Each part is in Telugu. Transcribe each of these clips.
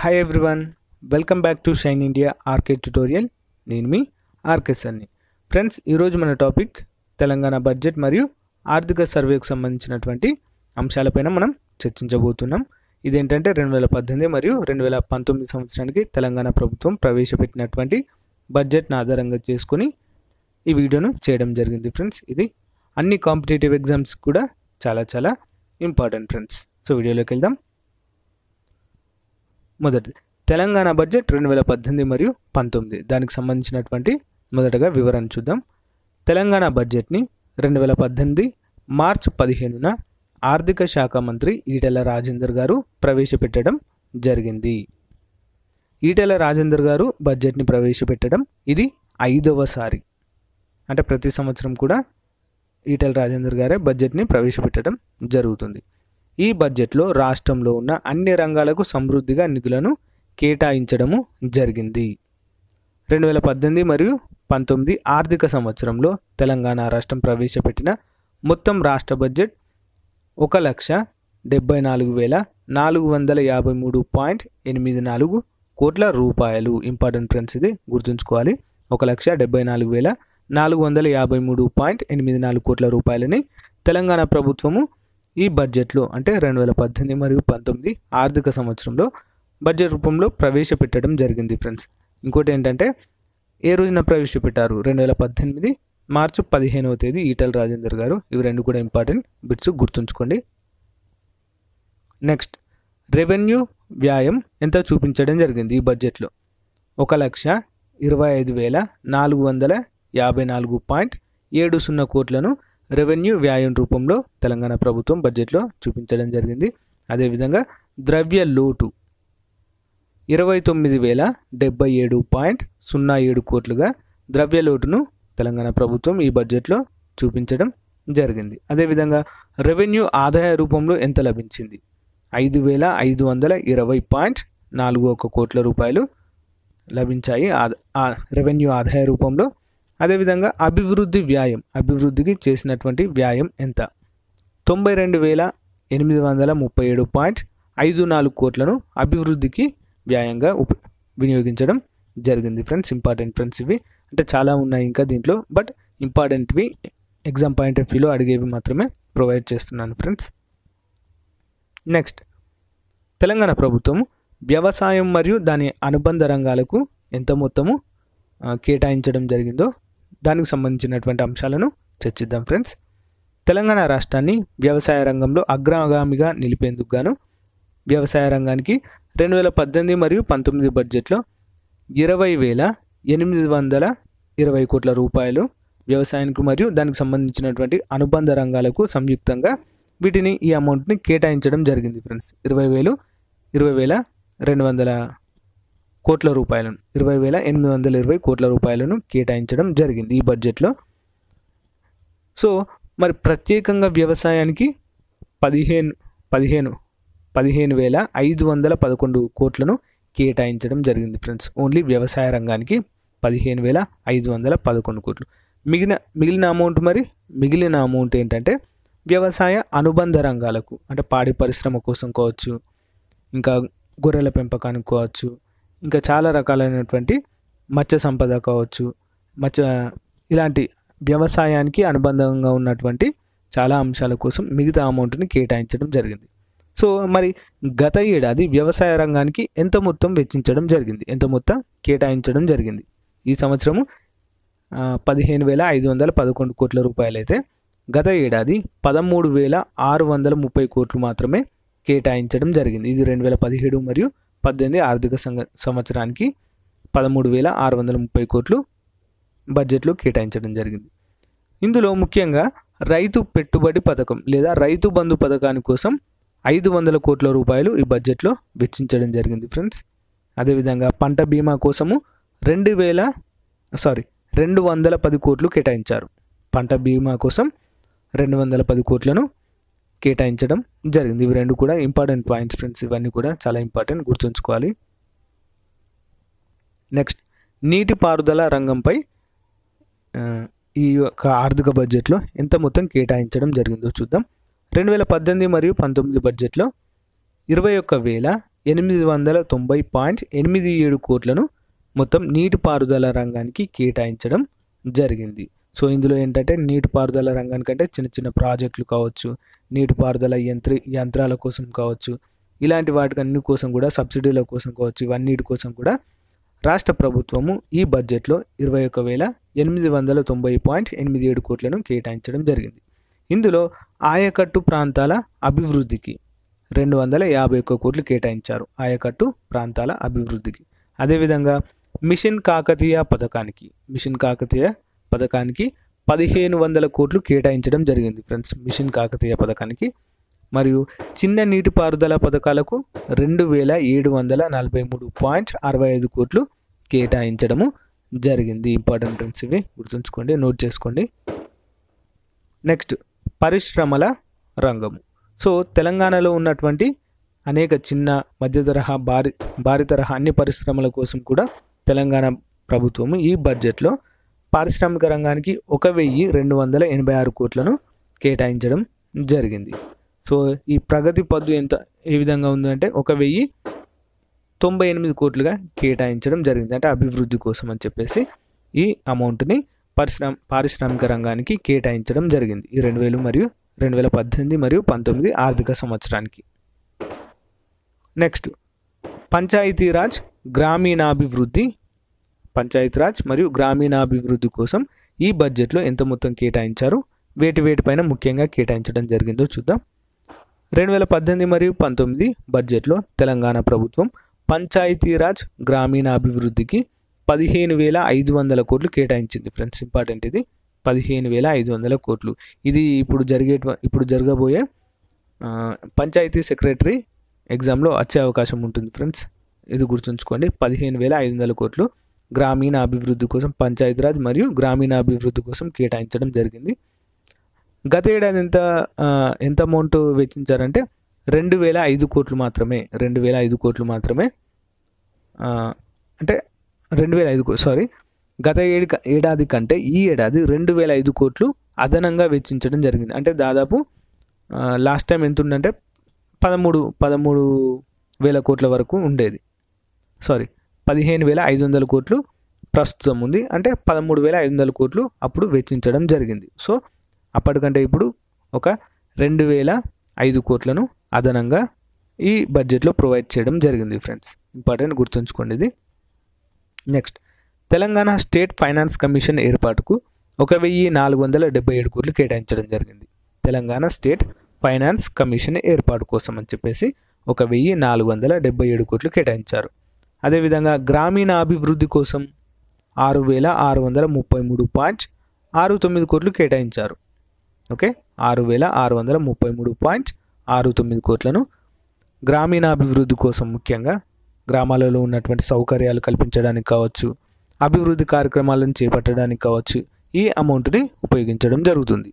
hi everyone welcome back to Shine India RK tutorial నేను మీ ఆర్కే సన్ని ఫ్రెండ్స్ ఈరోజు మన టాపిక్ తెలంగాణ బడ్జెట్ మరియు ఆర్థిక సర్వేకు సంబంధించినటువంటి అంశాలపైన మనం చర్చించబోతున్నాం ఇదేంటంటే రెండు వేల పద్దెనిమిది మరియు రెండు వేల పంతొమ్మిది సంవత్సరానికి తెలంగాణ ప్రభుత్వం ప్రవేశపెట్టినటువంటి బడ్జెట్ను ఆధారంగా చేసుకొని ఈ వీడియోను చేయడం జరిగింది ఫ్రెండ్స్ ఇది అన్ని కాంపిటేటివ్ ఎగ్జామ్స్ కూడా చాలా చాలా ఇంపార్టెంట్ ఫ్రెండ్స్ సో వీడియోలోకి వెళ్దాం మొదటి తెలంగాణ బడ్జెట్ రెండు వేల పద్దెనిమిది మరియు పంతొమ్మిది దానికి సంబంధించినటువంటి మొదటగా వివరణ చూద్దాం తెలంగాణ బడ్జెట్ని రెండు వేల పద్దెనిమిది మార్చి పదిహేనున ఆర్థిక శాఖ మంత్రి ఈటెల రాజేందర్ గారు ప్రవేశపెట్టడం జరిగింది ఈటెల రాజేందర్ గారు బడ్జెట్ని ప్రవేశపెట్టడం ఇది ఐదవసారి అంటే ప్రతి సంవత్సరం కూడా ఈటెల రాజేందర్ గారే బడ్జెట్ని ప్రవేశపెట్టడం జరుగుతుంది ఈ బడ్జెట్లో రాష్ట్రంలో ఉన్న అన్ని రంగాలకు సమృద్ధిగా నిధులను కేటాయించడము జరిగింది రెండు వేల పద్దెనిమిది మరియు పంతొమ్మిది ఆర్థిక సంవత్సరంలో తెలంగాణ రాష్ట్రం ప్రవేశపెట్టిన మొత్తం రాష్ట్ర బడ్జెట్ ఒక లక్ష డెబ్బై నాలుగు వేల నాలుగు వందల యాభై మూడు పాయింట్ ఎనిమిది నాలుగు కోట్ల రూపాయలు ఇంపార్టెంట్ ఫ్రెండ్స్ ఇది గుర్తుంచుకోవాలి ఒక లక్ష డెబ్బై నాలుగు వేల నాలుగు వందల యాభై మూడు పాయింట్ ఎనిమిది నాలుగు కోట్ల రూపాయలని తెలంగాణ ప్రభుత్వము ఈ బడ్జెట్లో అంటే రెండు వేల పద్దెనిమిది మరియు పంతొమ్మిది ఆర్థిక సంవత్సరంలో బడ్జెట్ రూపంలో ప్రవేశపెట్టడం జరిగింది ఫ్రెండ్స్ ఇంకోటి ఏంటంటే ఏ రోజున ప్రవేశపెట్టారు రెండు వేల పద్దెనిమిది మార్చి పదిహేనవ తేదీ ఈటల రాజేందర్ గారు ఇవి రెండు కూడా ఇంపార్టెంట్ బిట్స్ గుర్తుంచుకోండి నెక్స్ట్ రెవెన్యూ వ్యాయం ఎంత చూపించడం జరిగింది ఈ బడ్జెట్లో ఒక లక్ష ఇరవై ఐదు వేల నాలుగు వందల యాభై నాలుగు పాయింట్ ఏడు సున్నా కోట్లను రెవెన్యూ వ్యాయం రూపంలో తెలంగాణ ప్రభుత్వం బడ్జెట్లో చూపించడం జరిగింది అదేవిధంగా ద్రవ్య లోటు ఇరవై తొమ్మిది వేల డెబ్బై ఏడు పాయింట్ సున్నా ఏడు కోట్లుగా ద్రవ్య లోటును తెలంగాణ ప్రభుత్వం ఈ బడ్జెట్లో చూపించడం జరిగింది అదేవిధంగా రెవెన్యూ ఆదాయ రూపంలో ఎంత లభించింది ఐదు వేల ఐదు వందల ఇరవై పాయింట్ నాలుగు ఒక కోట్ల రూపాయలు లభించాయి ఆ రెవెన్యూ ఆదాయ రూపంలో అదేవిధంగా అభివృద్ధి వ్యాయం అభివృద్ధికి చేసినటువంటి వ్యాయం ఎంత తొంభై రెండు వేల ఎనిమిది వందల ముప్పై ఏడు పాయింట్ ఐదు నాలుగు కోట్లను అభివృద్ధికి వ్యాయంగా ఉప వినియోగించడం జరిగింది ఫ్రెండ్స్ ఇంపార్టెంట్ ఫ్రెండ్స్ ఇవి అంటే చాలా ఉన్నాయి ఇంకా దీంట్లో బట్ ఇంపార్టెంట్వి ఎగ్జామ్ పాయింట్ ఆఫ్ వ్యూలో అడిగేవి మాత్రమే ప్రొవైడ్ చేస్తున్నాను ఫ్రెండ్స్ నెక్స్ట్ తెలంగాణ ప్రభుత్వం వ్యవసాయం మరియు దాని అనుబంధ రంగాలకు ఎంత మొత్తము కేటాయించడం జరిగిందో దానికి సంబంధించినటువంటి అంశాలను చర్చిద్దాం ఫ్రెండ్స్ తెలంగాణ రాష్ట్రాన్ని వ్యవసాయ రంగంలో అగ్రగామిగా నిలిపేందుకు గాను వ్యవసాయ రంగానికి రెండు వేల పద్దెనిమిది మరియు పంతొమ్మిది బడ్జెట్లో ఇరవై వేల ఎనిమిది వందల ఇరవై కోట్ల రూపాయలు వ్యవసాయానికి మరియు దానికి సంబంధించినటువంటి అనుబంధ రంగాలకు సంయుక్తంగా వీటిని ఈ అమౌంట్ని కేటాయించడం జరిగింది ఫ్రెండ్స్ ఇరవై వేలు ఇరవై వేల రెండు వందల కోట్ల రూపాయలను ఇరవై వేల ఎనిమిది వందల ఇరవై కోట్ల రూపాయలను కేటాయించడం జరిగింది ఈ బడ్జెట్లో సో మరి ప్రత్యేకంగా వ్యవసాయానికి పదిహేను పదిహేను పదిహేను వేల ఐదు వందల పదకొండు కోట్లను కేటాయించడం జరిగింది ఫ్రెండ్స్ ఓన్లీ వ్యవసాయ రంగానికి పదిహేను వేల ఐదు వందల పదకొండు కోట్లు మిగిలిన మిగిలిన అమౌంట్ మరి మిగిలిన అమౌంట్ ఏంటంటే వ్యవసాయ అనుబంధ రంగాలకు అంటే పాడి పరిశ్రమ కోసం కావచ్చు ఇంకా గొర్రెల పెంపకానికి కావచ్చు ఇంకా చాలా రకాలైనటువంటి మత్స్య సంపద కావచ్చు మత్స్య ఇలాంటి వ్యవసాయానికి అనుబంధంగా ఉన్నటువంటి చాలా అంశాల కోసం మిగతా అమౌంట్ని కేటాయించడం జరిగింది సో మరి గత ఏడాది వ్యవసాయ రంగానికి ఎంత మొత్తం వెచ్చించడం జరిగింది ఎంత మొత్తం కేటాయించడం జరిగింది ఈ సంవత్సరము పదిహేను వేల ఐదు వందల పదకొండు కోట్ల రూపాయలు అయితే గత ఏడాది పదమూడు వేల ఆరు వందల ముప్పై కోట్లు మాత్రమే కేటాయించడం జరిగింది ఇది రెండు వేల పదిహేడు మరియు పద్దెనిమిది ఆర్థిక సంఘ సంవత్సరానికి పదమూడు వేల ఆరు వందల ముప్పై కోట్లు బడ్జెట్లో కేటాయించడం జరిగింది ఇందులో ముఖ్యంగా రైతు పెట్టుబడి పథకం లేదా రైతు బంధు పథకాని కోసం ఐదు వందల కోట్ల రూపాయలు ఈ బడ్జెట్లో వెచ్చించడం జరిగింది ఫ్రెండ్స్ అదేవిధంగా పంట బీమా కోసము రెండు వేల సారీ రెండు వందల పది కోట్లు కేటాయించారు పంట బీమా కోసం రెండు వందల పది కోట్లను కేటాయించడం జరిగింది ఇవి రెండు కూడా ఇంపార్టెంట్ పాయింట్స్ ఫ్రెండ్స్ ఇవన్నీ కూడా చాలా ఇంపార్టెంట్ గుర్తుంచుకోవాలి నెక్స్ట్ నీటిపారుదల రంగంపై ఈ యొక్క ఆర్థిక బడ్జెట్లో ఎంత మొత్తం కేటాయించడం జరిగిందో చూద్దాం రెండు వేల పద్దెనిమిది మరియు పంతొమ్మిది బడ్జెట్లో ఇరవై ఒక్క వేల ఎనిమిది వందల తొంభై పాయింట్ ఎనిమిది ఏడు కోట్లను మొత్తం నీటిపారుదల రంగానికి కేటాయించడం జరిగింది సో ఇందులో ఏంటంటే నీటిపారుదల రంగానికంటే చిన్న చిన్న ప్రాజెక్టులు కావచ్చు నీటిపారుదల యంత్రి యంత్రాల కోసం కావచ్చు ఇలాంటి వాటికి అన్ని కోసం కూడా సబ్సిడీల కోసం కావచ్చు ఇవన్నిటి కోసం కూడా రాష్ట్ర ప్రభుత్వము ఈ బడ్జెట్లో ఇరవై ఒక వేల ఎనిమిది వందల తొంభై పాయింట్ ఎనిమిది ఏడు కోట్లను కేటాయించడం జరిగింది ఇందులో ఆయకట్టు ప్రాంతాల అభివృద్ధికి రెండు వందల యాభై ఒక్క కోట్లు కేటాయించారు ఆయకట్టు ప్రాంతాల అభివృద్ధికి అదేవిధంగా మిషన్ కాకతీయ పథకానికి మిషన్ కాకతీయ పథకానికి పదిహేను వందల కోట్లు కేటాయించడం జరిగింది ఫ్రెండ్స్ మిషన్ కాకతీయ పథకానికి మరియు చిన్న నీటిపారుదల పథకాలకు రెండు వేల ఏడు వందల నలభై మూడు పాయింట్ అరవై ఐదు కోట్లు కేటాయించడము జరిగింది ఇంపార్టెంట్ ఫ్రెండ్స్ ఇవి గుర్తుంచుకోండి నోట్ చేసుకోండి నెక్స్ట్ పరిశ్రమల రంగము సో తెలంగాణలో ఉన్నటువంటి అనేక చిన్న మధ్య తరహా భారీ భారీ తరహా అన్ని పరిశ్రమల కోసం కూడా తెలంగాణ ప్రభుత్వము ఈ బడ్జెట్లో పారిశ్రామిక రంగానికి ఒక వెయ్యి రెండు వందల ఎనభై ఆరు కోట్లను కేటాయించడం జరిగింది సో ఈ ప్రగతి పద్దు ఎంత ఏ విధంగా ఉందంటే ఒక వెయ్యి తొంభై ఎనిమిది కోట్లుగా కేటాయించడం జరిగింది అంటే అభివృద్ధి కోసం అని చెప్పేసి ఈ అమౌంట్ని పరిశ్రమ పారిశ్రామిక రంగానికి కేటాయించడం జరిగింది ఈ రెండు వేలు మరియు రెండు వేల పద్దెనిమిది మరియు పంతొమ్మిది ఆర్థిక సంవత్సరానికి నెక్స్ట్ పంచాయతీరాజ్ గ్రామీణాభివృద్ధి పంచాయతీరాజ్ మరియు గ్రామీణాభివృద్ధి కోసం ఈ బడ్జెట్లో ఎంత మొత్తం కేటాయించారు వేటి వేటిపైన ముఖ్యంగా కేటాయించడం జరిగిందో చూద్దాం రెండు వేల పద్దెనిమిది మరియు పంతొమ్మిది బడ్జెట్లో తెలంగాణ ప్రభుత్వం పంచాయతీరాజ్ గ్రామీణాభివృద్ధికి పదిహేను వేల ఐదు వందల కోట్లు కేటాయించింది ఫ్రెండ్స్ ఇంపార్టెంట్ ఇది పదిహేను వేల ఐదు వందల కోట్లు ఇది ఇప్పుడు జరిగే ఇప్పుడు జరగబోయే ఆ, పంచాయతీ సెక్రటరీ ఎగ్జామ్లో వచ్చే అవకాశం ఉంటుంది ఫ్రెండ్స్ ఇది గుర్తుంచుకోండి పదిహేను వేల ఐదు వందల కోట్లు గ్రామీణ అభివృద్ధి కోసం పంచాయతీరాజ్ మరియు గ్రామీణ అభివృద్ధి కోసం కేటాయించడం జరిగింది గత ఏడాది ఎంత ఆ, ఎంత అమౌంట్ వెచ్చించారంటే రెండు వేల ఐదు కోట్లు మాత్రమే రెండు వేల ఐదు కోట్లు మాత్రమే ఆ, అంటే రెండు వేల ఐదు సారీ గత ఏడు ఏడాది కంటే ఈ ఏడాది రెండు వేల ఐదు కోట్లు అదనంగా వెచ్చించడం జరిగింది అంటే దాదాపు లాస్ట్ టైం ఎంత ఉందంటే పదమూడు పదమూడు వేల కోట్ల వరకు ఉండేది సారీ పదిహేను వేల ఐదు వందల కోట్లు ప్రస్తుతం ఉంది అంటే పదమూడు వేల ఐదు వందల కోట్లు అప్పుడు వెచ్చించడం జరిగింది సో అప్పటికంటే ఇప్పుడు ఒక రెండు వేల ఐదు కోట్లను అదనంగా ఈ బడ్జెట్లో ప్రొవైడ్ చేయడం జరిగింది ఫ్రెండ్స్ ఇంపార్టెంట్ గుర్తుంచుకోండి ఇది next Telangana state finance commission ఏర్పాటుకు ఒక వెయ్యి నాలుగు వందల డెబ్బై ఏడు కోట్లు కేటాయించడం జరిగింది తెలంగాణ స్టేట్ ఫైనాన్స్ కమిషన్ ఏర్పాటు కోసం అని చెప్పేసి ఒక వెయ్యి నాలుగు వందల డెబ్బై ఏడు కోట్లు కేటాయించారు అదేవిధంగా గ్రామీణ అభివృద్ధి కోసం ఆరు వేల ఆరు వందల ముప్పై మూడు పాయింట్ ఆరు తొమ్మిది కోట్లు కేటాయించారు ఓకే ఆరు వేల ఆరు వందల ముప్పై మూడు పాయింట్ ఆరు తొమ్మిది కోట్లను గ్రామీణాభివృద్ధి కోసం ముఖ్యంగా గ్రామాలలో ఉన్నటువంటి సౌకర్యాలు కల్పించడానికి కావచ్చు అభివృద్ధి కార్యక్రమాలను చేపట్టడానికి కావచ్చు ఈ అమౌంట్ని ఉపయోగించడం జరుగుతుంది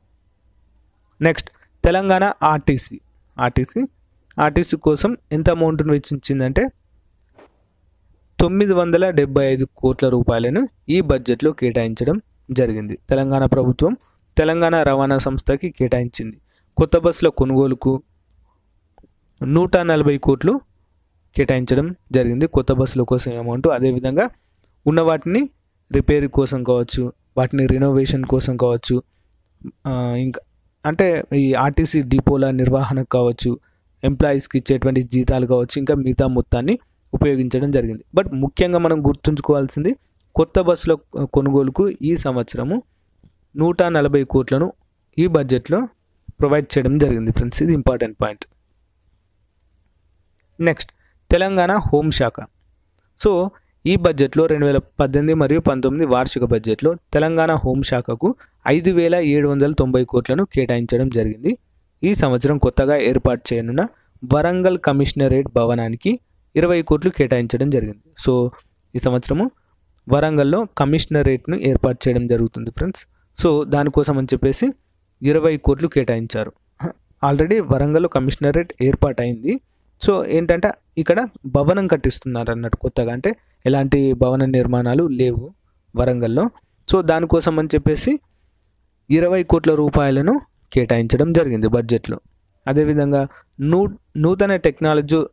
next Telangana RTC RTC RTC కోసం ఎంత అమౌంట్ను వెచ్చించిందంటే తొమ్మిది వందల డెబ్బై ఐదు కోట్ల రూపాయలను ఈ బడ్జెట్లో కేటాయించడం జరిగింది తెలంగాణ ప్రభుత్వం తెలంగాణ రవాణా సంస్థకి కేటాయించింది కొత్త బస్సుల కొనుగోలుకు నూట నలభై కోట్లు కేటాయించడం జరిగింది కొత్త బస్సుల కోసం అమౌంట్ అదేవిధంగా ఉన్న వాటిని రిపేర్ కోసం కావచ్చు వాటిని రినోవేషన్ కోసం కావచ్చు ఆ, ఇంకా అంటే ఈ ఆర్టీసీ డిపోల నిర్వహణకు కావచ్చు ఎంప్లాయీస్కి ఇచ్చేటువంటి జీతాలు కావచ్చు ఇంకా మిగతా మొత్తాన్ని ఉపయోగించడం జరిగింది బట్ ముఖ్యంగా మనం గుర్తుంచుకోవాల్సింది కొత్త బస్సుల కొనుగోలుకు ఈ సంవత్సరము నూట నలభై కోట్లను ఈ బడ్జెట్లో ప్రొవైడ్ చేయడం జరిగింది ఫ్రెండ్స్ ఇది ఇంపార్టెంట్ పాయింట్ నెక్స్ట్ తెలంగాణ హోంశాఖ సో ఈ బడ్జెట్లో రెండు వేల పద్దెనిమిది మరియు పంతొమ్మిది వార్షిక బడ్జెట్లో తెలంగాణ హోంశాఖకు ఐదు వేల ఏడు వందల తొంభై కోట్లను కేటాయించడం జరిగింది ఈ సంవత్సరం కొత్తగా ఏర్పాటు చేయనున్న వరంగల్ కమిషనరేట్ భవనానికి ఇరవై కోట్లు కేటాయించడం జరిగింది సో ఈ సంవత్సరము వరంగల్లో కమిషనరేట్ను ఏర్పాటు చేయడం జరుగుతుంది ఫ్రెండ్స్ సో దానికోసం అని చెప్పేసి ఇరవై కోట్లు కేటాయించారు ఆల్రెడీ వరంగల్లో కమిషనరేట్ ఏర్పాటు అయింది సో ఏంటంటే ఇక్కడ భవనం కట్టిస్తున్నారు అన్నట్టు కొత్తగా అంటే ఎలాంటి భవన నిర్మాణాలు లేవు వరంగల్లో సో దానికోసం అని చెప్పేసి ఇరవై కోట్ల రూపాయలను కేటాయించడం జరిగింది బడ్జెట్లో అదేవిధంగా నూ నూతన టెక్నాలజీ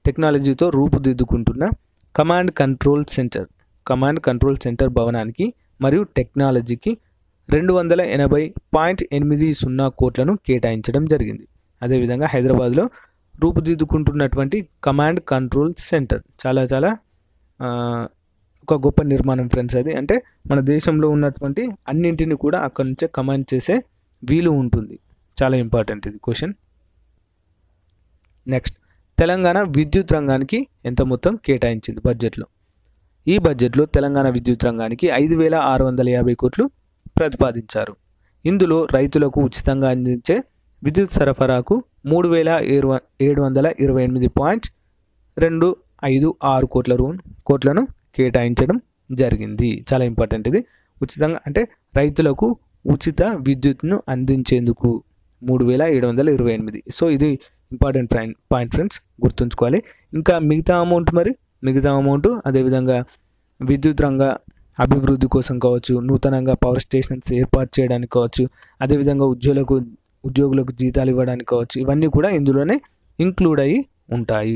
టెక్నాలజీతో రూపుదిద్దుకుంటున్న command control centre command control centre భవనానికి మరియు టెక్నాలజీకి రెండు వందల ఎనభై పాయింట్ ఎనిమిది సున్నా కోట్లను కేటాయించడం జరిగింది అదేవిధంగా హైదరాబాద్లో రూపుదిద్దుకుంటున్నటువంటి కమాండ్ కంట్రోల్ సెంటర్ చాలా చాలా ఆ, ఒక గొప్ప నిర్మాణం ఫ్రెండ్స్ అది అంటే మన దేశంలో ఉన్నటువంటి అన్నింటిని కూడా అక్కడ నుంచే కమాండ్ చేసే వీలు ఉంటుంది చాలా ఇంపార్టెంట్ ఇది క్వశ్చన్ నెక్స్ట్ తెలంగాణ విద్యుత్ రంగానికి ఎంత మొత్తం కేటాయించింది బడ్జెట్లో ఈ బడ్జెట్లో తెలంగాణ విద్యుత్ రంగానికి ఐదు వేల ఆరు వందల యాభై కోట్లు ప్రతిపాదించారు ఇందులో రైతులకు ఉచితంగా అందించే విద్యుత్ సరఫరాకు మూడు వేల ఏడు వ- ఏడు వందల ఇరవై ఎనిమిది పాయింట్ రెండు ఐదు ఆరు కోట్ల రూ కోట్లను కేటాయించడం జరిగింది చాలా ఇంపార్టెంట్ ఇది ఉచితంగా అంటే రైతులకు ఉచిత విద్యుత్ను అందించేందుకు మూడు వేల ఏడు వందల ఇరవై ఎనిమిది సో ఇది ఇంపార్టెంట్ పాయింట్ పాయింట్ ఫ్రెండ్స్ గుర్తుంచుకోవాలి ఇంకా మిగతా అమౌంట్ మరి మిగతా అమౌంట్ అదేవిధంగా విద్యుత్ రంగ అభివృద్ధి కోసం కావచ్చు నూతనంగా పవర్ స్టేషన్స్ ఏర్పాటు చేయడానికి కావచ్చు అదేవిధంగా ఉద్యోగులకు ఉద్యోగులకు జీతాలు ఇవ్వడానికి కావచ్చు ఇవన్నీ కూడా ఇందులోనే ఇంక్లూడ్ అయ్యి ఉంటాయి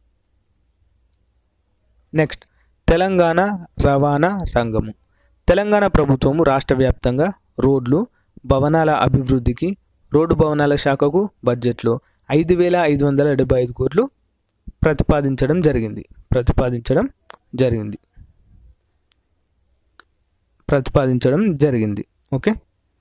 నెక్స్ట్ తెలంగాణ రవాణా రంగము తెలంగాణ ప్రభుత్వము రాష్ట్ర వ్యాప్తంగా రోడ్లు భవనాల అభివృద్ధికి రోడ్డు భవనాల శాఖకు బడ్జెట్లో ఐదు వేల ఐదు వందల డెబ్బై ఐదు కోట్లు ప్రతిపాదించడం జరిగింది ప్రతిపాదించడం జరిగింది ప్రతిపాదించడం జరిగింది ఓకే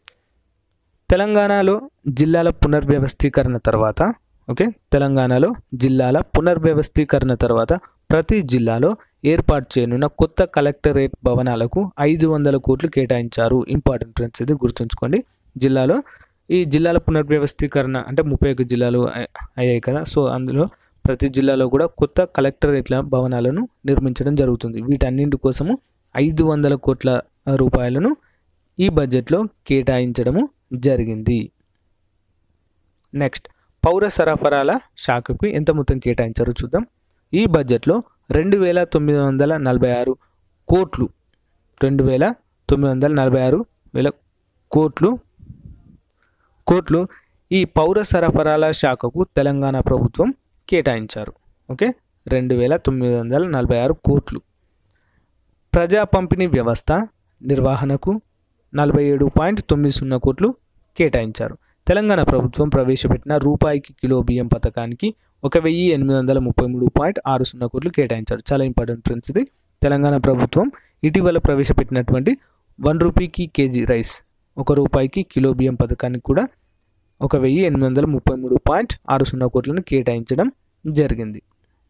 తెలంగాణలో జిల్లాల పునర్వ్యవస్థీకరణ తర్వాత ఓకే తెలంగాణలో జిల్లాల పునర్వ్యవస్థీకరణ తర్వాత ప్రతి జిల్లాలో ఏర్పాటు చేయనున్న కొత్త కలెక్టరేట్ భవనాలకు ఐదు వందల కోట్లు కేటాయించారు ఇంపార్టెంట్ ఫ్రెండ్స్ ఇది గుర్తుంచుకోండి జిల్లాలో ఈ జిల్లాల పునర్వ్యవస్థీకరణ అంటే ముప్పై ఒక్క జిల్లాలు అయ్- అయ్యాయి కదా సో అందులో ప్రతి జిల్లాలో కూడా కొత్త కలెక్టరేట్ల భవనాలను నిర్మించడం జరుగుతుంది వీటన్నింటి కోసము ఐదు వందల కోట్ల రూపాయలను ఈ బడ్జెట్లో కేటాయించడము జరిగింది నెక్స్ట్ పౌర సరఫరాల శాఖకు ఎంత మొత్తం కేటాయించారో చూద్దాం ఈ బడ్జెట్లో రెండు వేల తొమ్మిది వందల నలభై ఆరు కోట్లు రెండు వేల తొమ్మిది వందల నలభై ఆరు వేల కోట్లు కోట్లు ఈ పౌర సరఫరాల శాఖకు తెలంగాణ ప్రభుత్వం కేటాయించారు ఓకే రెండు వేల తొమ్మిది వందల నలభై ఆరు కోట్లు ప్రజా పంపిణీ వ్యవస్థ నిర్వహణకు నలభై ఏడు పాయింట్ తొమ్మిది సున్నా కోట్లు కేటాయించారు తెలంగాణ ప్రభుత్వం ప్రవేశపెట్టిన రూపాయికి కిలో బియ్యం పథకానికి ఒక వెయ్యి ఎనిమిది వందల ముప్పై మూడు పాయింట్ ఆరు సున్నా కోట్లు కేటాయించారు చాలా ఇంపార్టెంట్ ఫ్రెండ్స్ ఇది తెలంగాణ ప్రభుత్వం ఇటీవల ప్రవేశపెట్టినటువంటి వన్ రూపీకి కేజీ రైస్ ఒక రూపాయికి కిలో బియ్యం పథకానికి కూడా ఒక వెయ్యి ఎనిమిది వందల ముప్పై మూడు పాయింట్ ఆరు సున్నా కోట్లను కేటాయించడం జరిగింది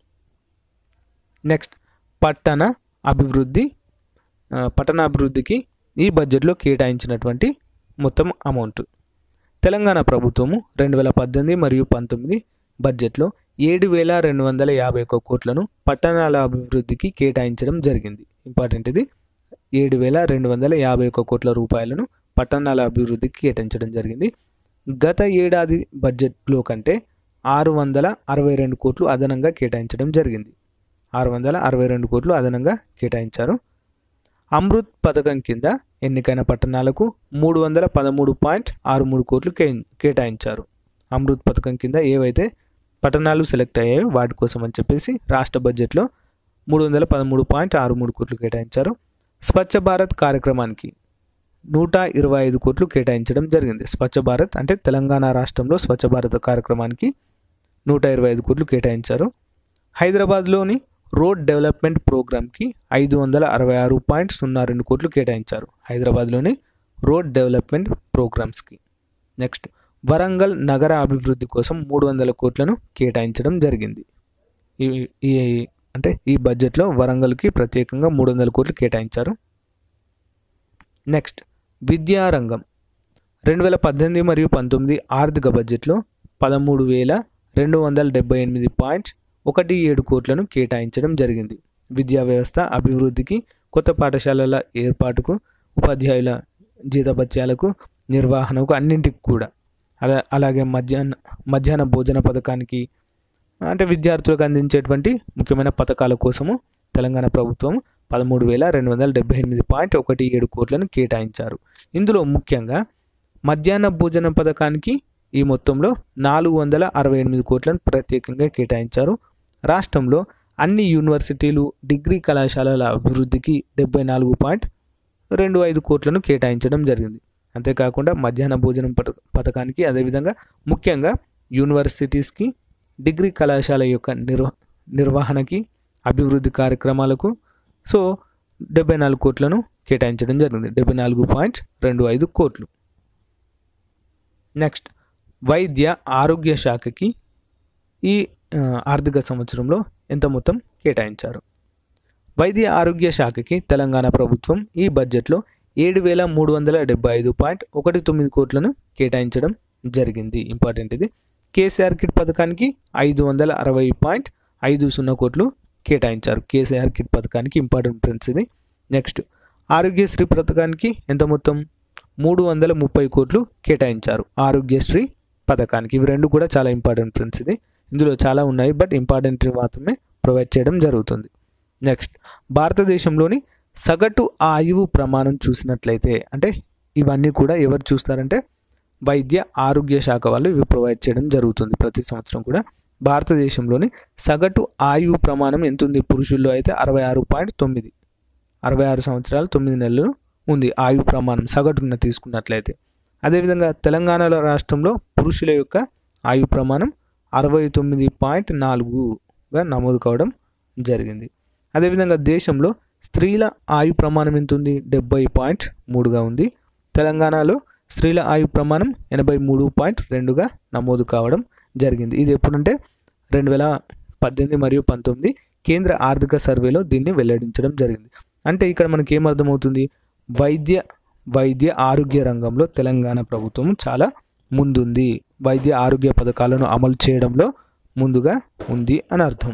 నెక్స్ట్ పట్టణ అభివృద్ధి ఆ, పట్టణాభివృద్ధికి ఈ బడ్జెట్లో కేటాయించినటువంటి మొత్తం అమౌంట్ తెలంగాణ ప్రభుత్వము రెండు వేల పద్దెనిమిది మరియు పంతొమ్మిది బడ్జెట్లో ఏడు వేల రెండు వందల యాభై ఒక్క కోట్లను పట్టణాల అభివృద్ధికి కేటాయించడం జరిగింది ఇంపార్టెంట్ ఇది ఏడు వేల రెండు వందల యాభై ఒక్క కోట్ల రూపాయలను పట్టణాల అభివృద్ధికి కేటాయించడం జరిగింది గత ఏడాది బడ్జెట్లో కంటే ఆరు వందల అరవై రెండు కోట్లు అదనంగా కేటాయించడం జరిగింది ఆరు వందల అరవై రెండు కోట్లు అదనంగా కేటాయించారు అమృత్ పథకం కింద ఎన్నికైన పట్టణాలకు మూడు వందల పదమూడు పాయింట్ ఆరు మూడు కోట్లు కే కేటాయించారు అమృత్ పథకం కింద ఏవైతే పట్టణాలు సెలెక్ట్ అయ్యాయో వాటి కోసం అని చెప్పేసి రాష్ట్ర బడ్జెట్లో మూడు వందల పదమూడు పాయింట్ ఆరు మూడు కోట్లు కేటాయించారు స్వచ్ఛ భారత్ కార్యక్రమానికి నూట ఇరవై ఐదు కోట్లు కేటాయించడం జరిగింది స్వచ్ఛ భారత్ అంటే తెలంగాణ రాష్ట్రంలో స్వచ్ఛ భారత్ కార్యక్రమానికి నూట ఇరవై ఐదు కోట్లు కేటాయించారు హైదరాబాద్లోని రోడ్ డెవలప్మెంట్ ప్రోగ్రామ్కి ఐదు వందల అరవై ఆరు పాయింట్ సున్నా రెండు కోట్లు కేటాయించారు హైదరాబాద్లోని రోడ్ డెవలప్మెంట్ ప్రోగ్రామ్స్కి నెక్స్ట్ వరంగల్ నగర అభివృద్ధి కోసం మూడు వందల కోట్లను కేటాయించడం జరిగింది ఈ ఈ అంటే ఈ బడ్జెట్లో వరంగల్కి ప్రత్యేకంగా మూడు వందల కోట్లు కేటాయించారు నెక్స్ట్ విద్యారంగం రెండు వేల పద్దెనిమిది మరియు పంతొమ్మిది ఆర్థిక బడ్జెట్లో పదమూడు వేల రెండు వందల డెబ్బై ఎనిమిది పాయింట్ ఒకటి ఏడు కోట్లను కేటాయించడం జరిగింది విద్యా వ్యవస్థ అభివృద్ధికి కొత్త పాఠశాలల ఏర్పాటుకు ఉపాధ్యాయుల జీతభత్యాలకు నిర్వహణకు అన్నింటికి కూడా అలా అలాగే మధ్యాహ్న మధ్యాహ్న భోజన పథకానికి అంటే విద్యార్థులకు అందించేటువంటి ముఖ్యమైన పథకాల కోసము తెలంగాణ ప్రభుత్వం పదమూడు వేల రెండు వందల డెబ్బై ఎనిమిది పాయింట్ ఒకటి ఏడు కోట్లను కేటాయించారు ఇందులో ముఖ్యంగా మధ్యాహ్న భోజన పథకానికి ఈ మొత్తంలో నాలుగు వందల అరవై ఎనిమిది కోట్లను ప్రత్యేకంగా కేటాయించారు రాష్ట్రంలో అన్ని యూనివర్సిటీలు డిగ్రీ కళాశాలల అభివృద్ధికి డెబ్బై నాలుగు పాయింట్ రెండు ఐదు కోట్లను కేటాయించడం జరిగింది అంతేకాకుండా మధ్యాహ్న భోజనం పథ పథకానికి అదేవిధంగా ముఖ్యంగా యూనివర్సిటీస్కి డిగ్రీ కళాశాల యొక్క నిర్వ నిర్వహణకి అభివృద్ధి కార్యక్రమాలకు సో డెబ్బై నాలుగు కోట్లను కేటాయించడం జరిగింది డెబ్బై నాలుగు పాయింట్ రెండు ఐదు కోట్లు నెక్స్ట్ వైద్య ఆరోగ్య శాఖకి ఈ ఆ, ఆర్థిక సంవత్సరంలో ఎంత మొత్తం కేటాయించారు వైద్య ఆరోగ్య శాఖకి తెలంగాణ ప్రభుత్వం ఈ బడ్జెట్లో ఏడు వేల మూడు వందల డెబ్బై ఐదు పాయింట్ ఒకటి తొమ్మిది కోట్లను కేటాయించడం జరిగింది ఇంపార్టెంట్ ఇది కేసీఆర్ కిట్ పథకానికి ఐదు వందల అరవై పాయింట్ ఐదు సున్నా కోట్లు కేటాయించారు కేసీఆర్ కిట్ పథకానికి ఇంపార్టెంట్ ఫ్రెండ్స్ ఇది నెక్స్ట్ ఆరోగ్యశ్రీ పథకానికి ఎంత మొత్తం మూడు వందల ముప్పై కోట్లు కేటాయించారు ఆరోగ్యశ్రీ పథకానికి ఇవి రెండు కూడా చాలా ఇంపార్టెంట్ ఫ్రెండ్స్ ఇది ఇందులో చాలా ఉన్నాయి బట్ ఇంపార్టెంట్ మాత్రమే ప్రొవైడ్ చేయడం జరుగుతుంది నెక్స్ట్ భారతదేశంలోని సగటు ఆయువు ప్రమాణం చూసినట్లయితే అంటే ఇవన్నీ కూడా ఎవరు చూస్తారంటే వైద్య ఆరోగ్య శాఖ వాళ్ళు ఇవి ప్రొవైడ్ చేయడం జరుగుతుంది ప్రతి సంవత్సరం కూడా భారతదేశంలోని సగటు ఆయువు ప్రమాణం ఎంత ఉంది పురుషుల్లో అయితే అరవై ఆరు పాయింట్ తొమ్మిది అరవై ఆరు సంవత్సరాలు తొమ్మిది నెలలు ఉంది ఆయు ప్రమాణం సగటున తీసుకున్నట్లయితే అదేవిధంగా తెలంగాణలో రాష్ట్రంలో పురుషుల యొక్క ఆయు ప్రమాణం అరవై తొమ్మిది పాయింట్ నాలుగుగా నమోదు కావడం జరిగింది అదేవిధంగా దేశంలో స్త్రీల ఆయు ప్రమాణం ఎంత ఉంది డెబ్బై పాయింట్ మూడుగా ఉంది తెలంగాణలో స్త్రీల ఆయు ప్రమాణం ఎనభై మూడు పాయింట్ రెండుగా నమోదు కావడం జరిగింది ఇది ఎప్పుడంటే రెండు వేల పద్దెనిమిది మరియు పంతొమ్మిది కేంద్ర ఆర్థిక సర్వేలో దీన్ని వెల్లడించడం జరిగింది అంటే ఇక్కడ మనకి ఏమర్థమవుతుంది వైద్య వైద్య ఆరోగ్య రంగంలో తెలంగాణ ప్రభుత్వం చాలా ముందుంది వైద్య ఆరోగ్య పథకాలను అమలు చేయడంలో ముందుగా ఉంది అని అర్థం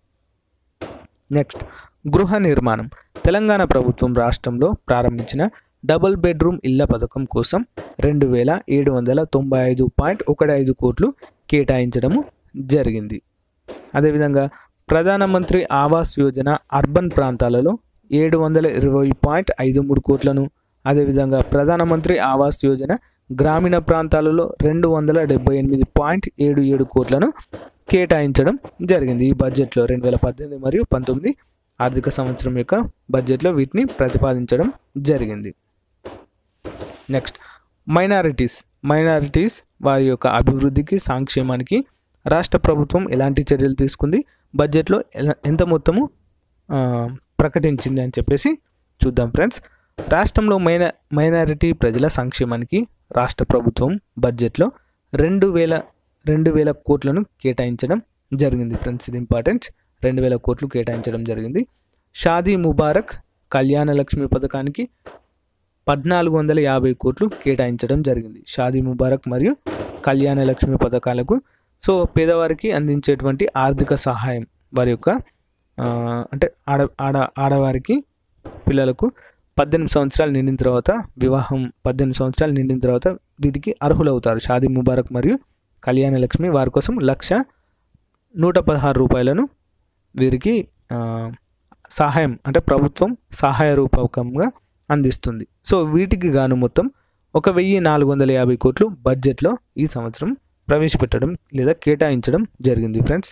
నెక్స్ట్ గృహ నిర్మాణం తెలంగాణ ప్రభుత్వం రాష్ట్రంలో ప్రారంభించిన డబుల్ బెడ్రూమ్ ఇళ్ల పథకం కోసం రెండు వేల ఏడు వందల తొంభై ఐదు పాయింట్ ఒకటి ఐదు కోట్లు కేటాయించడము జరిగింది అదేవిధంగా ప్రధానమంత్రి ఆవాస్ యోజన అర్బన్ ప్రాంతాలలో ఏడు వందల ఇరవై పాయింట్ ఐదు మూడు కోట్లను అదేవిధంగా ప్రధానమంత్రి ఆవాస్ యోజన గ్రామీణ ప్రాంతాలలో రెండు వందల డెబ్బై ఎనిమిది పాయింట్ ఏడు ఏడు కోట్లను కేటాయించడం జరిగింది ఈ బడ్జెట్లో రెండు వేల పద్దెనిమిది మరియు పంతొమ్మిది ఆర్థిక సంవత్సరం యొక్క బడ్జెట్లో వీటిని ప్రతిపాదించడం జరిగింది నెక్స్ట్ మైనారిటీస్ మైనారిటీస్ వారి యొక్క అభివృద్ధికి సంక్షేమానికి రాష్ట్ర ప్రభుత్వం ఎలాంటి చర్యలు తీసుకుంది బడ్జెట్లో ఎలా- ఎంత మొత్తము ఆ, ప్రకటించింది అని చెప్పేసి చూద్దాం ఫ్రెండ్స్ రాష్ట్రంలో మైన మైనారిటీ ప్రజల సంక్షేమానికి రాష్ట్ర ప్రభుత్వం బడ్జెట్లో రెండు వేల రెండు వేల కోట్లను కేటాయించడం జరిగింది ఫ్రెండ్స్ ఇది ఇంపార్టెంట్ రెండు వేల కోట్లు కేటాయించడం జరిగింది షాదీ ముబారక్ కళ్యాణ లక్ష్మి పథకానికి పద్నాలుగు వందల యాభై కోట్లు కేటాయించడం జరిగింది షాదీ ముబారక్ మరియు కళ్యాణ లక్ష్మి పథకాలకు సో పేదవారికి అందించేటువంటి ఆర్థిక సహాయం వారి యొక్క ఆ, అంటే ఆడ ఆడ ఆడవారికి పిల్లలకు పద్దెనిమిది సంవత్సరాలు నిండిన తర్వాత వివాహం పద్దెనిమిది సంవత్సరాలు నిండిన తర్వాత వీటికి అర్హులవుతారు షాదీ ముబారక్ మరియు కళ్యాణ లక్ష్మి వారి కోసం లక్ష నూట పదహారు రూపాయలను వీరికి ఆ, సహాయం అంటే ప్రభుత్వం సహాయ రూపకంగా అందిస్తుంది సో వీటికి గాను మొత్తం ఒక వెయ్యి నాలుగు వందల యాభై కోట్లు బడ్జెట్లో ఈ సంవత్సరం ప్రవేశపెట్టడం లేదా కేటాయించడం జరిగింది ఫ్రెండ్స్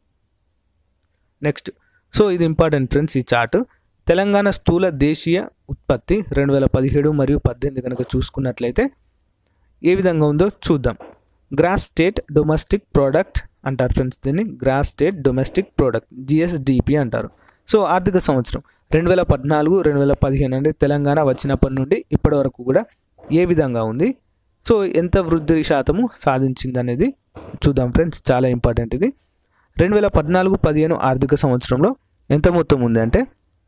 నెక్స్ట్ సో ఇది ఇంపార్టెంట్ ఫ్రెండ్స్ ఈ చార్ట్ తెలంగాణ స్థూల దేశీయ ఉత్పత్తి రెండు వేల పదిహేడు మరియు పద్దెనిమిది కనుక చూసుకున్నట్లయితే ఏ విధంగా ఉందో చూద్దాం గ్రాస్ స్టేట్ డొమెస్టిక్ ప్రోడక్ట్ అంటారు ఫ్రెండ్స్ దీన్ని gross state domestic product GSDP అంటారు సో ఆర్థిక సంవత్సరం రెండు వేల పద్నాలుగు రెండు వేల పదిహేను అంటే తెలంగాణ వచ్చినప్పటి నుండి ఇప్పటి వరకు కూడా ఏ విధంగా ఉంది సో ఎంత వృద్ధి శాతము సాధించింది అనేది చూద్దాం ఫ్రెండ్స్ చాలా ఇంపార్టెంట్ ఇది రెండు వేల పద్నాలుగు పదిహేను ఆర్థిక సంవత్సరంలో ఎంత మొత్తం ఉంది అంటే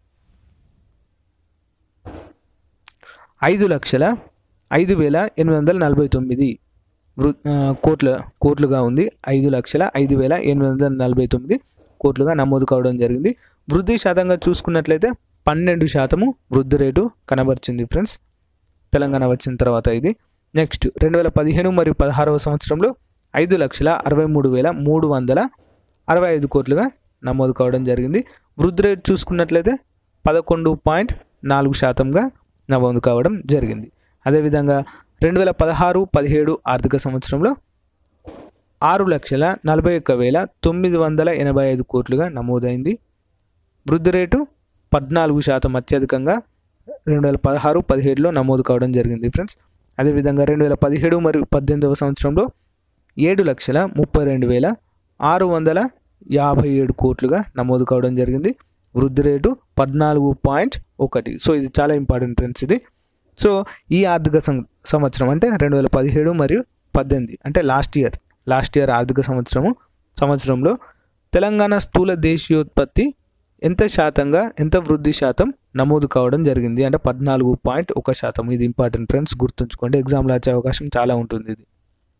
ఐదు లక్షల ఐదు వేల ఎనిమిది వందల నలభై తొమ్మిది వృ ఆ, కోట్ల కోట్లుగా ఉంది ఐదు లక్షల ఐదు వేల ఎనిమిది వందల నలభై తొమ్మిది కోట్లుగా నమోదు కావడం జరిగింది వృద్ధి శాతంగా చూసుకున్నట్లయితే పన్నెండు శాతము వృద్ధి రేటు కనబరిచింది ఫ్రెండ్స్ తెలంగాణ వచ్చిన తర్వాత ఇది నెక్స్ట్ రెండు వేల పదిహేను మరియు పదహారవ సంవత్సరంలో ఐదు లక్షల అరవై మూడు వేల మూడు వందల అరవై ఐదు కోట్లుగా నమోదు కావడం జరిగింది వృద్ధి రేటు చూసుకున్నట్లయితే పదకొండు పాయింట్ నాలుగు శాతంగా నమోదు కావడం జరిగింది అదేవిధంగా రెండు వేల పదహారు పదిహేడు ఆర్థిక సంవత్సరంలో ఆరు లక్షల నలభై ఒక్క వేల తొమ్మిది వందల ఎనభై ఐదు కోట్లుగా నమోదైంది వృద్ధి రేటు పద్నాలుగు శాతం అత్యధికంగా రెండు వేల పదహారు పదిహేడులో నమోదు కావడం జరిగింది ఫ్రెండ్స్ అదేవిధంగా రెండు వేల పదిహేడు మరియు పద్దెనిమిదవ సంవత్సరంలో ఏడు లక్షల ముప్పై రెండు వేల ఆరు వందల యాభై ఏడు కోట్లుగా నమోదు కావడం జరిగింది వృద్ధి రేటు పద్నాలుగు పాయింట్ ఒకటి సో ఇది చాలా ఇంపార్టెంట్ ఫ్రెండ్స్ ఇది సో ఈ ఆర్థిక సం సంవత్సరం అంటే రెండు వేల పదిహేడు మరియు పద్దెనిమిది అంటే లాస్ట్ ఇయర్ లాస్ట్ ఇయర్ ఆర్థిక సంవత్సరము సంవత్సరంలో తెలంగాణ స్థూల దేశీయోత్పత్తి ఎంత శాతంగా ఎంత వృద్ధి శాతం నమోదు కావడం జరిగింది అంటే పద్నాలుగు పాయింట్ ఒక శాతం ఇది ఇంపార్టెంట్ ఫ్రెండ్స్ గుర్తుంచుకోండి ఎగ్జామ్లో వచ్చే అవకాశం చాలా ఉంటుంది ఇది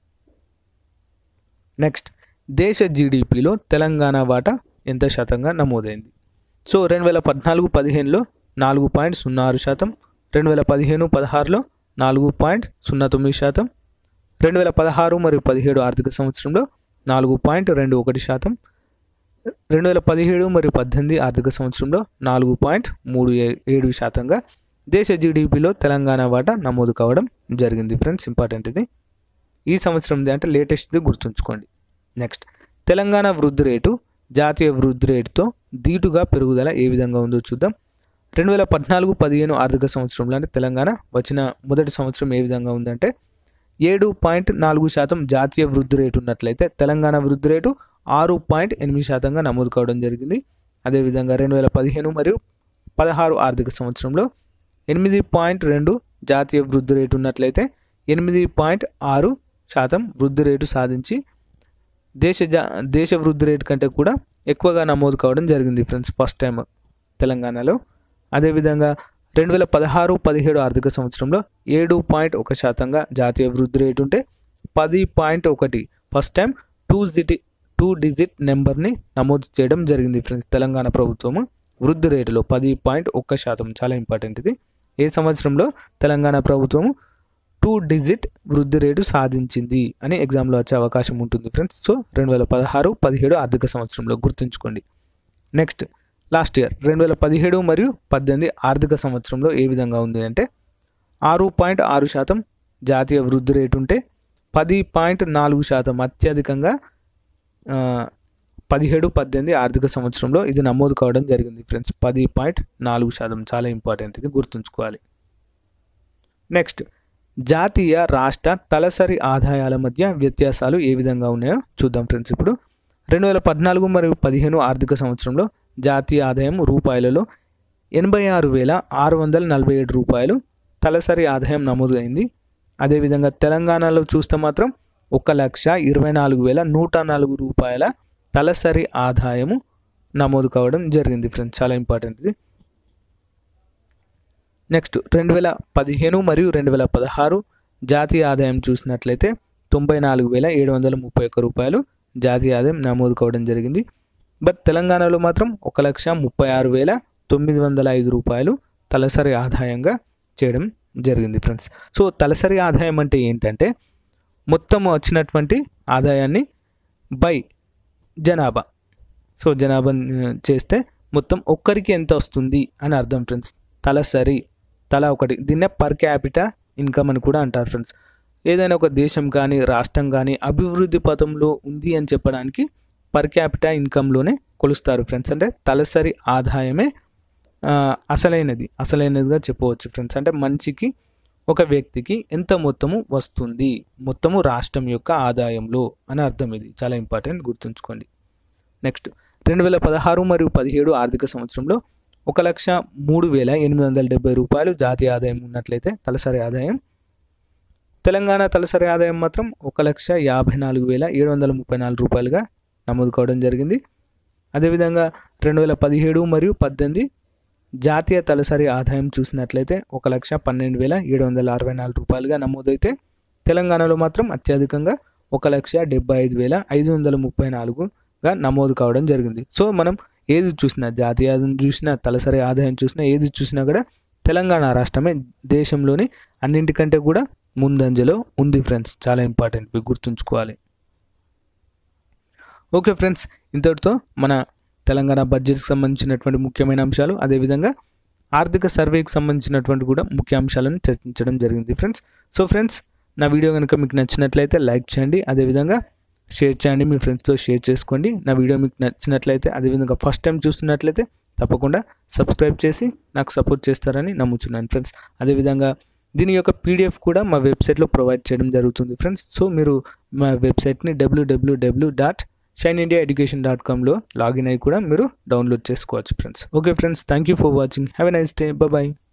నెక్స్ట్ దేశ జీడిపిలో తెలంగాణ వాటా ఎంత శాతంగా నమోదైంది సో రెండు వేల పద్నాలుగు పదిహేనులో నాలుగు పాయింట్ సున్నా ఆరు శాతం రెండు వేల పదిహేను పదహారులో నాలుగు పాయింట్ సున్నా తొమ్మిది శాతం రెండు వేల పదహారు మరియు పదిహేడు ఆర్థిక సంవత్సరంలో నాలుగు పాయింట్ రెండు ఒకటి శాతం రెండు వేల పదిహేడు మరియు పద్దెనిమిది ఆర్థిక సంవత్సరంలో నాలుగు పాయింట్ మూడు ఏ- ఏడు శాతంగా దేశ జీడిపిలో తెలంగాణ వాటా నమోదు కావడం జరిగింది ఫ్రెండ్స్ ఇంపార్టెంట్ ఇది ఈ సంవత్సరంది అంటే లేటెస్ట్ది గుర్తుంచుకోండి నెక్స్ట్ తెలంగాణ వృద్ధి రేటు జాతీయ వృద్ధి రేటుతో ధీటుగా పెరుగుదల ఏ విధంగా ఉందో చూద్దాం రెండు వేల పద్నాలుగు పదిహేను ఆర్థిక సంవత్సరంలో అంటే తెలంగాణ వచ్చిన మొదటి సంవత్సరం ఏ విధంగా ఉందంటే ఏడు పాయింట్ నాలుగు శాతం జాతీయ వృద్ధి రేటు ఉన్నట్లయితే తెలంగాణ వృద్ధి రేటు ఆరు పాయింట్ ఎనిమిది శాతంగా నమోదు కావడం జరిగింది అదేవిధంగా రెండు వేల పదిహేను మరియు పదహారు ఆర్థిక సంవత్సరంలో ఎనిమిది పాయింట్ రెండు జాతీయ వృద్ధి రేటు ఉన్నట్లయితే ఎనిమిది పాయింట్ ఆరు శాతం వృద్ధి రేటు సాధించి దేశ జా దేశ వృద్ధి రేటు కంటే కూడా ఎక్కువగా నమోదు కావడం జరిగింది ఫ్రెండ్స్ ఫస్ట్ టైం తెలంగాణలో అదేవిధంగా రెండు వేల పదహారు పదిహేడు ఆర్థిక సంవత్సరంలో ఏడు పాయింట్ ఒక శాతంగా జాతీయ వృద్ధి రేటు ఉంటే పది పాయింట్ ఒకటి ఫస్ట్ టైం టూ జిటి టూ డిజిట్ నెంబర్ని నమోదు చేయడం జరిగింది ఫ్రెండ్స్ తెలంగాణ ప్రభుత్వము వృద్ధి రేటులో పది పాయింట్ ఒక్క శాతం చాలా ఇంపార్టెంట్ ఇది ఏ సంవత్సరంలో తెలంగాణ ప్రభుత్వము టూ డిజిట్ వృద్ధి రేటు సాధించింది అని ఎగ్జామ్లో వచ్చే అవకాశం ఉంటుంది ఫ్రెండ్స్ సో రెండు వేల పదహారు పదిహేడు ఆర్థిక సంవత్సరంలో గుర్తుంచుకోండి నెక్స్ట్ లాస్ట్ ఇయర్ రెండు వేల పదిహేడు మరియు పద్దెనిమిది ఆర్థిక సంవత్సరంలో ఏ విధంగా ఉంది అంటే ఆరు పాయింట్ ఆరు శాతం జాతీయ వృద్ధి రేటు ఉంటే పది పాయింట్ నాలుగు శాతం అత్యధికంగా ఆ, పదిహేడు పద్దెనిమిది ఆర్థిక సంవత్సరంలో ఇది నమోదు కావడం జరిగింది ఫ్రెండ్స్ పది పాయింట్ నాలుగు శాతం చాలా ఇంపార్టెంట్ ఇది గుర్తుంచుకోవాలి నెక్స్ట్ జాతీయ రాష్ట్ర తలసరి ఆదాయాల మధ్య వ్యత్యాసాలు ఏ విధంగా ఉన్నాయో చూద్దాం ఫ్రెండ్స్ ఇప్పుడు రెండు వేల పద్నాలుగు మరియు పదిహేను ఆర్థిక సంవత్సరంలో జాతీయ ఆదాయం రూపాయలలో ఎనభై ఆరు వేల ఆరు వందల నలభై ఏడు రూపాయలు తలసరి ఆదాయం నమోదు అయింది అదేవిధంగా తెలంగాణలో చూస్తే మాత్రం ఒక లక్ష ఇరవై నాలుగు వేల నూట నాలుగు రూపాయల తలసరి ఆదాయము నమోదు కావడం జరిగింది ఫ్రెండ్స్ చాలా ఇంపార్టెంట్ ఇది నెక్స్ట్ రెండు వేల పదిహేను మరియు రెండు వేల పదహారు జాతీయ ఆదాయం చూసినట్లయితే తొంభై నాలుగు వేల ఏడు వందల ముప్పై ఒక్క రూపాయలు జాతీయ ఆదాయం నమోదు కావడం జరిగింది బట్ తెలంగాణలో మాత్రం ఒక లక్ష ముప్పై ఆరు వేల తొమ్మిది వందల ఐదు రూపాయలు తలసరి ఆదాయంగా చేయడం జరిగింది ఫ్రెండ్స్ సో తలసరి ఆదాయం అంటే ఏంటంటే మొత్తం వచ్చినటువంటి ఆదాయాన్ని బై జనాభా సో జనాభా ఆ, చేస్తే మొత్తం ఒక్కరికి ఎంత వస్తుంది అని అర్థం ఫ్రెండ్స్ తలసరి తల ఒకటి దీన్నే పర్ క్యాపిటా ఇన్కమ్ అని కూడా అంటారు ఫ్రెండ్స్ ఏదైనా ఒక దేశం కానీ రాష్ట్రం కానీ అభివృద్ధి పథంలో ఉంది అని చెప్పడానికి పర్ క్యాపిటా ఇన్కంలోనే కొలుస్తారు ఫ్రెండ్స్ అంటే తలసరి ఆదాయమే ఆ, అసలైనది అసలైనదిగా చెప్పవచ్చు ఫ్రెండ్స్ అంటే మనిషికి ఒక వ్యక్తికి ఎంత మొత్తము వస్తుంది మొత్తము రాష్ట్రం యొక్క ఆదాయంలో అని అర్థం ఇది చాలా ఇంపార్టెంట్ గుర్తుంచుకోండి నెక్స్ట్ రెండు వేల పదహారు మరియు పదిహేడు ఆర్థిక సంవత్సరంలో ఒక లక్ష మూడు వేల ఎనిమిది వందల డెబ్బై రూపాయలు జాతీయ ఆదాయం ఉన్నట్లయితే తలసరి ఆదాయం తెలంగాణ తలసరి ఆదాయం మాత్రం ఒక లక్ష యాభై నాలుగు వేల ఏడు వందల ముప్పై నాలుగు రూపాయలుగా నమోదు కావడం జరిగింది అదేవిధంగా రెండు వేల పదిహేడు మరియు పద్దెనిమిది జాతీయ తలసరి ఆదాయం చూసినట్లయితే ఒక లక్ష పన్నెండు వేల ఏడు వందల అరవై నాలుగు రూపాయలుగా నమోదైతే తెలంగాణలో మాత్రం అత్యధికంగా ఒక లక్ష డెబ్బై ఐదు వేల ఐదు వందల ముప్పై నాలుగుగా నమోదు కావడం జరిగింది సో మనం ఏది చూసినా జాతీయ ఆదాయం చూసినా తలసరి ఆదాయం చూసినా ఏది చూసినా కూడా తెలంగాణ రాష్ట్రమే దేశంలోని అన్నింటికంటే కూడా ముందంజలో ఉంది ఫ్రెండ్స్ చాలా ఇంపార్టెంట్ ఇవి గుర్తుంచుకోవాలి ఓకే ఫ్రెండ్స్ ఇంతటితో మన తెలంగాణ బడ్జెట్కి సంబంధించినటువంటి ముఖ్యమైన అంశాలు అదేవిధంగా ఆర్థిక సర్వేకి సంబంధించినటువంటి కూడా ముఖ్య అంశాలను చర్చించడం జరిగింది ఫ్రెండ్స్ సో ఫ్రెండ్స్ నా వీడియో కనుక మీకు నచ్చినట్లయితే లైక్ చేయండి అదేవిధంగా షేర్ చేయండి మీ ఫ్రెండ్స్తో షేర్ చేసుకోండి నా వీడియో మీకు నచ్చినట్లయితే అదేవిధంగా ఫస్ట్ టైం చూస్తున్నట్లయితే తప్పకుండా సబ్స్క్రైబ్ చేసి నాకు సపోర్ట్ చేస్తారని నమ్ముతున్నాను ఫ్రెండ్స్ అదేవిధంగా దీని యొక్క పీడిఎఫ్ కూడా మా వెబ్సైట్లో ప్రొవైడ్ చేయడం జరుగుతుంది ఫ్రెండ్స్ సో మీరు మా వెబ్సైట్ని WWW dot Shine India education dot కామ్లో లాగిన్ అయ్యి కూడా మీరు డౌన్లోడ్ చేసుకోవచ్చు friends okay friends thank you for watching have a nice day bye